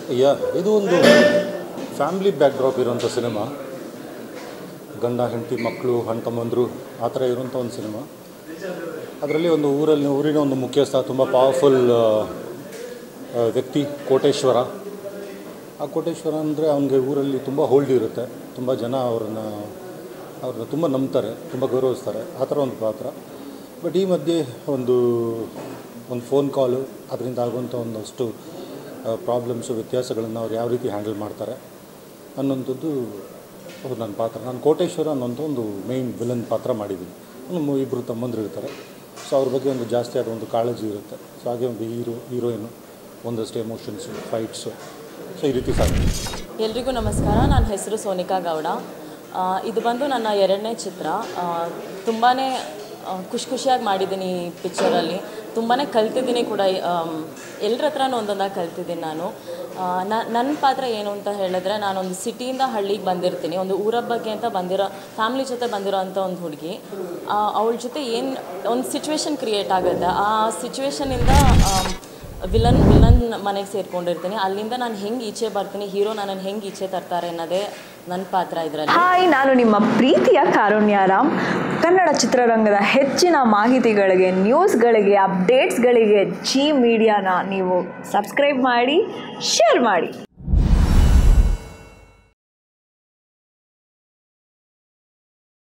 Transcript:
ಯಾ ಇದು ಒಂದು family backdrop ಇರೋಂಥ ಸಿನಿಮಾ ಗಂಡ ಹೆಂಡತಿ ಮಕ್ಕಳು ಅಣ್ಣ ತಮ್ಮಂದರು ಆ ಥರ ಇರೋಂಥ ಒಂದು ಸಿನಿಮಾ ಅದರಲ್ಲಿ ಒಂದು ಊರಲ್ಲಿ ಊರಿನ ಒಂದು ಮುಖ್ಯಸ್ಥ ತುಂಬ ಪವರ್ಫುಲ್ ವ್ಯಕ್ತಿ ಕೋಟೇಶ್ವರ ಆ ಕೋಟೇಶ್ವರ ಅಂದರೆ ಅವನಿಗೆ ಊರಲ್ಲಿ ತುಂಬ ಹೋಲ್ಡ್ ಇರುತ್ತೆ ತುಂಬ ಜನ ಅವ್ರನ್ನ ಅವ್ರನ್ನ ತುಂಬ ನಂಬ್ತಾರೆ ತುಂಬ ಗೌರವಿಸ್ತಾರೆ ಆ ಥರ ಒಂದು ಪಾತ್ರ ಬಟ್ ಈ ಮಧ್ಯೆ ಒಂದು ಒಂದು ಫೋನ್ ಕಾಲು ಅದರಿಂದ ಆಗುವಂಥ ಒಂದಷ್ಟು ಪ್ರಾಬ್ಲಮ್ಸು ವ್ಯತ್ಯಾಸಗಳನ್ನು ಅವ್ರು ಯಾವ ರೀತಿ ಹ್ಯಾಂಡಲ್ ಮಾಡ್ತಾರೆ ಅನ್ನೋಂಥದ್ದು ಅದು ನನ್ನ ಪಾತ್ರ ನಾನು ಕೋಟೇಶ್ವರ ಅನ್ನೋಂಥ ಒಂದು ಮೇಯ್ನ್ ವಿಲನ್ ಪಾತ್ರ ಮಾಡಿದ್ದೀನಿ ಒಂದು ಇಬ್ಬರು ತಮ್ಮಂದ್ರು ಇರ್ತಾರೆ ಸೊ ಅವ್ರ ಬಗ್ಗೆ ಒಂದು ಜಾಸ್ತಿ ಆದ ಒಂದು ಕಾಳಜಿ ಇರುತ್ತೆ ಸೊ ಹಾಗೆ ಒಂದು ಹೀರೋ ಹೀರೋಯಿನು ಒಂದಷ್ಟು ಎಮೋಷನ್ಸು ಫೈಟ್ಸು ಸೊ ಈ ರೀತಿ ಸಾಧ್ಯ ಎಲ್ರಿಗೂ ನಮಸ್ಕಾರ ನನ್ನ ಹೆಸರು ಸೋನಿಕಾ ಗೌಡ ಆ, ಇದು ಬಂದು ನನ್ನ ಎರಡನೇ ಚಿತ್ರ ತುಂಬಾ ಖುಷಿ ಖುಷಿಯಾಗಿ ಮಾಡಿದ್ದೀನಿ ಈ ಪಿಕ್ಚರಲ್ಲಿ ತುಂಬಾ ಕಲ್ತಿದ್ದೀನಿ ಕೂಡ ಎಲ್ಲರ ಹತ್ರನೂ ಒಂದೊಂದಾಗಿ ಕಲ್ತಿದ್ದೀನಿ ನಾನು ಆ, ನ- ನನ್ನ ಪಾತ್ರ ಏನು ಅಂತ ಹೇಳಿದ್ರೆ ನಾನೊಂದು ಸಿಟಿಯಿಂದ ಹಳ್ಳಿಗೆ ಬಂದಿರ್ತೀನಿ ಒಂದು ಊರ ಬಗ್ಗೆ ಅಂತ ಬಂದಿರೋ ಫ್ಯಾಮ್ಲಿ ಜೊತೆ ಬಂದಿರೋ ಅಂಥ ಒಂದು ಹುಡುಗಿ ಅವಳ ಜೊತೆ ಏನು ಒಂದು ಸಿಚುವೇಶನ್ ಕ್ರಿಯೇಟ್ ಆಗುತ್ತೆ ಆ ಸಿಚುವೇಶನಿಂದ ವಿಲನ್ ವಿಲನ್ ಮನೆಗೆ ಸೇರ್ಕೊಂಡಿರ್ತೀನಿ ಅಲ್ಲಿಂದ ನಾನು ಹೆಂಗೆ ಈಚೆ ಬರ್ತೀನಿ ಹೀರೋ ನನ್ನನ್ನು ಹೆಂಗೆ ಈಚೆ ತರ್ತಾರೆ ಅನ್ನೋದೇ ನನ್ನ ಪಾತ್ರ ಇದರಲ್ಲಿ ಹಾಯ್ ನಾನು ನಿಮ್ಮ ಪ್ರೀತಿಯ ಕಾರುಣ್ಯರಾಮ್ ಕನ್ನಡ ಚಿತ್ರರಂಗದ ಹೆಚ್ಚಿನ ಮಾಹಿತಿಗಳಿಗೆ ನ್ಯೂಸ್ಗಳಿಗೆ ಅಪ್ಡೇಟ್ಸ್ಗಳಿಗೆ ಜಿ ಮೀಡಿಯಾನ ನೀವು ಸಬ್ಸ್ಕ್ರೈಬ್ ಮಾಡಿ ಶೇರ್ ಮಾಡಿ